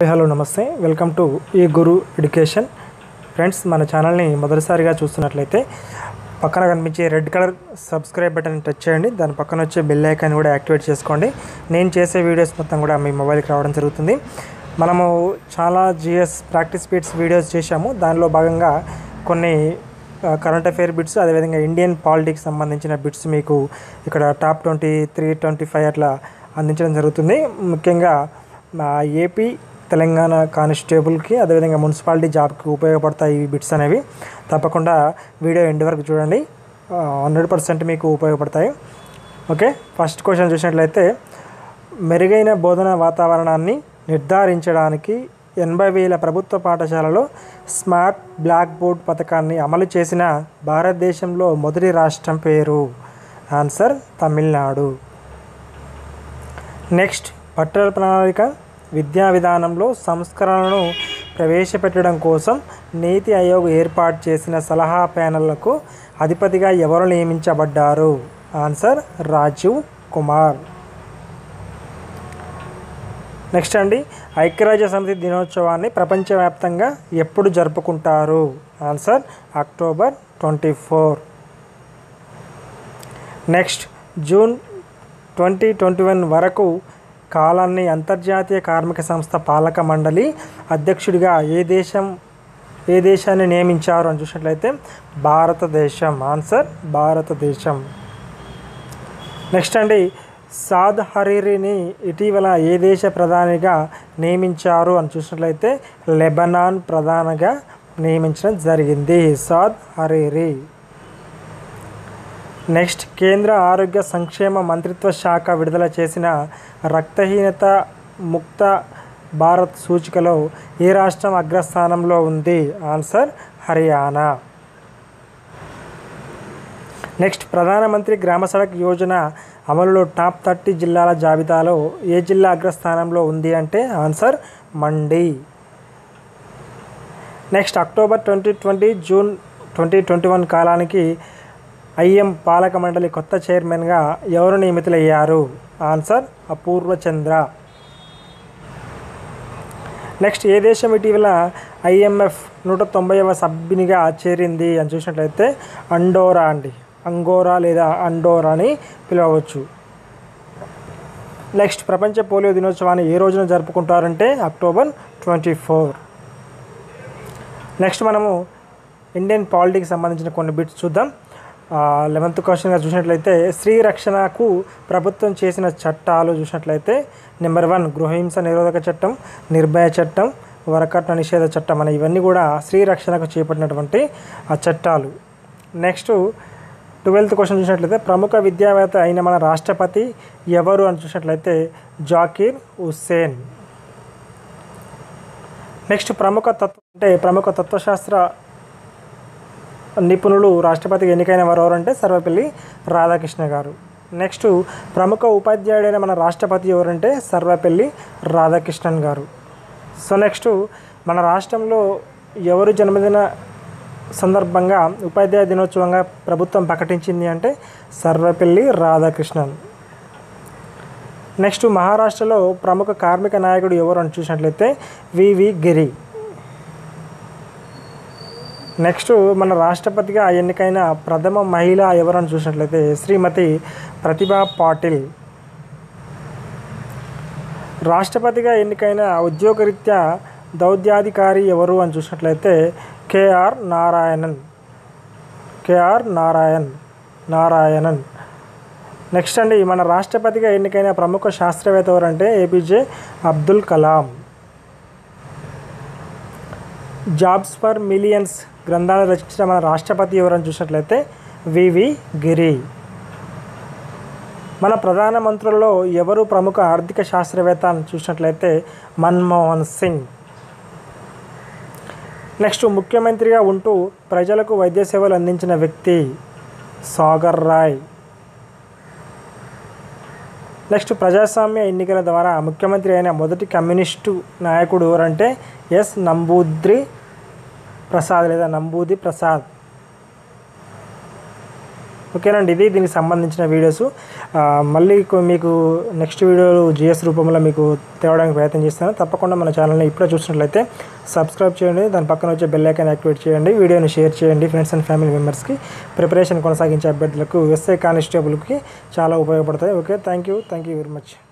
hello నమస్తే welcome to ఈ గురు education friends మన ఛానల్ని మొదటిసారిగా చూస్తున్నట్లయితే పక్కన కనిపించే red colour subscribe button touch చేయండి దాని పక్కన వచ్చే బెల్ ఐకాన్ కూడా యాక్టివేట్ చేసుకోండి నేను చేసే వీడియోస్ మొత్తం కూడా మీ మొబైల్కి రావడం జరుగుతుంది మనము చాలా జిఎస్ ప్రాక్టీస్ బిట్స్ వీడియోస్ చేశాము దానిలో భాగంగా కొన్ని కరెంట్ అఫైర్ బిట్స్ అదేవిధంగా ఇండియన్ పాలిటిక్స్ సంబంధించిన బిట్స్ మీకు ఇక్కడ top twenty three twenty five అట్లా అందించడం జరుగుతుంది ముఖ్యంగా మా ఏపీ తెలంగాణ కానిస్టేబుల్కి అదేవిధంగా మున్సిపాలిటీ జాబ్కి ఉపయోగపడతాయి ఈ బిట్స్ అనేవి తప్పకుండా వీడియో ఎండ్ వరకు చూడండి హండ్రెడ్ పర్సెంట్ మీకు ఉపయోగపడతాయి ఓకే ఫస్ట్ క్వశ్చన్ చూసినట్లయితే మెరుగైన బోధన వాతావరణాన్ని నిర్ధారించడానికి ఎనభై వేల ప్రభుత్వ పాఠశాలలో స్మార్ట్ బ్లాక్ బోర్డ్ పథకాన్ని అమలు చేసిన భారతదేశంలో మొదటి రాష్ట్రం పేరు ఆన్సర్ తమిళనాడు నెక్స్ట్ పట్టణ ప్రణాళిక విద్యా విధానంలో సంస్కరణలను ప్రవేశపెట్టడం కోసం నీతి ఆయోగ్ ఏర్పాటు చేసిన సలహా ప్యానెల్లకు అధిపతిగా ఎవరు నియమించబడ్డారు ఆన్సర్ రాజీవ్ కుమార్ నెక్స్ట్ అండి ఐక్యరాజ్య సమితి దినోత్సవాన్ని ప్రపంచవ్యాప్తంగా ఎప్పుడు జరుపుకుంటారు answer October twenty four next June twenty twenty one వరకు కాలాన్ని అంతర్జాతీయ కార్మిక సంస్థ పాలక మండలి అధ్యక్షుడిగా ఏ దేశం ఏ దేశాన్ని నియమించారు అని చూసినట్లయితే భారతదేశం ఆన్సర్ భారతదేశం నెక్స్ట్ అండి సాద్ హరీరిని ఇటీవల ఏ దేశ ప్రధానిగా నియమించారు అని చూసినట్లయితే లెబనాన్ ప్రధానిగా నియమించడం జరిగింది సాద్ హరీరి నెక్స్ట్ కేంద్ర ఆరోగ్య సంక్షేమ మంత్రిత్వ శాఖ విడుదల చేసిన రక్తహీనత ముక్త భారత్ సూచికలో ఏ రాష్ట్రం అగ్రస్థానంలో ఉంది ఆన్సర్ హర్యానా నెక్స్ట్ ప్రధానమంత్రి గ్రామ సడక్ యోజన అమలులో టాప్ థర్టీ జిల్లాల జాబితాలో ఏ జిల్లా అగ్రస్థానంలో ఉంది అంటే answer Mandi next October twenty twenty June twenty twenty one కాలానికి ఐఎం పాలక మండలి కొత్త చైర్మన్గా ఎవరు నియమితులయ్యారు ఆన్సర్ అపూర్వ చంద్ర నెక్స్ట్ ఏ దేశం ఇటీవల ఐఎంఎఫ్ నూట తొంభైవ సభ్యునిగా చేరింది అని చూసినట్లయితే అండోరా అండి అంగోరా లేదా అండోరా అని పిలవచ్చు నెక్స్ట్ ప్రపంచ పోలియో దినోత్సవాన్ని ఏ రోజున జరుపుకుంటారంటే అక్టోబర్ ట్వంటీ ఫోర్ నెక్స్ట్ మనము ఇండియన్ పాలిటిక్స్ సంబంధించిన కొన్ని బిట్స్ చూద్దాం లెవెంత్ క్వశ్చన్గా చూసినట్లయితే స్త్రీ రక్షణకు ప్రభుత్వం చేసిన చట్టాలు చూసినట్లయితే నెంబర్ వన్ గృహహింస నిరోధక చట్టం నిర్భయ చట్టం వరకట్న నిషేధ చట్టం అనే ఇవన్నీ కూడా స్త్రీ రక్షణకు చేపట్టినటువంటి ఆ చట్టాలు నెక్స్ట్ ట్వెల్త్ క్వశ్చన్ చూసినట్లయితే ప్రముఖ విద్యావేత్త అయిన మన రాష్ట్రపతి ఎవరు అని చూసినట్లయితే జాకీర్ హుస్సేన్ నెక్స్ట్ ప్రముఖ తత్వ అంటే ప్రముఖ తత్వశాస్త్ర నిపుణులు రాష్ట్రపతికి ఎన్నికైన వారు ఎవరంటే సర్వపల్లి రాధాకృష్ణ గారు నెక్స్ట్ ప్రముఖ ఉపాధ్యాయుడైన మన రాష్ట్రపతి ఎవరంటే సర్వపల్లి రాధాకృష్ణన్ గారు సో నెక్స్ట్ మన రాష్ట్రంలో ఎవరు జన్మదిన సందర్భంగా ఉపాధ్యాయ దినోత్సవంగా ప్రభుత్వం ప్రకటించింది అంటే సర్వపల్లి రాధాకృష్ణన్ నెక్స్ట్ మహారాష్ట్రలో ప్రముఖ కార్మిక నాయకుడు ఎవరు అని చూసినట్లయితే వివి గిరి నెక్స్ట్ మన రాష్ట్రపతిగా ఎన్నికైన ప్రథమ మహిళ ఎవరని చూసినట్లయితే శ్రీమతి ప్రతిభా పాటిల్ రాష్ట్రపతిగా ఎన్నికైన ఉద్యోగరీత్యా దౌత్యాధికారి ఎవరు అని చూసినట్లయితే కేఆర్ నారాయణన్ కేఆర్ నారాయణ్ నారాయణన్ నెక్స్ట్ అండి మన రాష్ట్రపతిగా ఎన్నికైన ప్రముఖ శాస్త్రవేత్త ఎవరంటే APJ Abdul Kalam jobs for millions గ్రంథాలు రచించిన మన రాష్ట్రపతి ఎవరని చూసినట్లయితే వివి గిరి మన ప్రధాన మంత్రుల్లో ఎవరు ప్రముఖ ఆర్థిక శాస్త్రవేత్త అని చూసినట్లయితే మన్మోహన్ సింగ్ నెక్స్ట్ ముఖ్యమంత్రిగా ఉంటూ ప్రజలకు వైద్య సేవలు అందించిన వ్యక్తి సాగర్ రాయ్ నెక్స్ట్ ప్రజాస్వామ్య ఎన్నికల ద్వారా ముఖ్యమంత్రి అయిన మొదటి కమ్యూనిస్టు నాయకుడు ఎవరంటే ఎస్ నంబూద్రి ప్రసాద్ లేదా నంబూది ప్రసాద్ ఓకేనండి ఇది దీనికి సంబంధించిన వీడియోస్ ఆ, మళ్ళీ కొ- మీకు నెక్స్ట్ వీడియోలు జిఎస్ రూపంలో మీకు తేవడానికి ప్రయత్నం చేస్తాను తప్పకుండా మన ఛానల్ని ఇప్పుడే చూసినట్లయితే సబ్స్క్రైబ్ చేయండి దాని పక్కన వచ్చే బెల్ ఐకాన్ యాక్టివేట్ చేయండి వీడియోని షేర్ చేయండి ఫ్రెండ్స్ అండ్ ఫ్యామిలీ మెంబర్స్కి ప్రిపరేషన్ కొనసాగించే అభ్యర్థులకు ఎస్ఐ కానిస్టేబుల్కి చాలా ఉపయోగపడతాయి okay thank you thank you very much